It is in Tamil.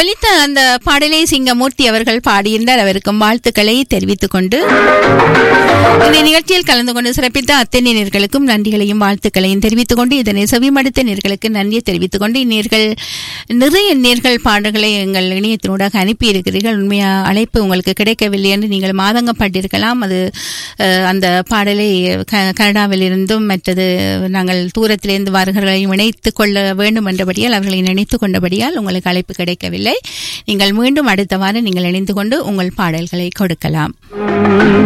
ஒலித்த அந்த பாடலை சிங்கமூர்த்தி அவர்கள் பாடியிருந்தார் அவருக்கும் வாழ்த்துக்களை தெரிவித்துக் கொண்டு இந்த நிகழ்ச்சியில் கலந்து கொண்டு சிறப்பித்த அத்தனை நேர்களுக்கும் நன்றிகளையும் வாழ்த்துக்களையும் தெரிவித்துக் கொண்டு இதனை செவிமடுத்த நேர்களுக்கு நன்றியை தெரிவித்துக் கொண்டு நேர்கள் நிறைய நேர்கள் பாடல்களை எங்கள் இணையத்தினூடாக அனுப்பியிருக்கிறீர்கள் உண்மையா அழைப்பு உங்களுக்கு கிடைக்கவில்லை என்று நீங்கள் மாதங்கப்பட்டிருக்கலாம் அது அஹ், அந்த பாடலை க- கனடாவிலிருந்தும் மற்றது நாங்கள் தூரத்திலிருந்து வருகிறவர்களையும் இணைத்துக் கொள்ள வேண்டும் என்றபடியால் அவர்களை நினைத்துக் கொண்டபடியால் உங்களுக்கு அழைப்பு கிடைக்கவில்லை நீங்கள் மீண்டும் அடுத்த வாரம் நீங்கள் இணைந்து கொண்டு உங்கள் பாடல்களை கொடுக்கலாம்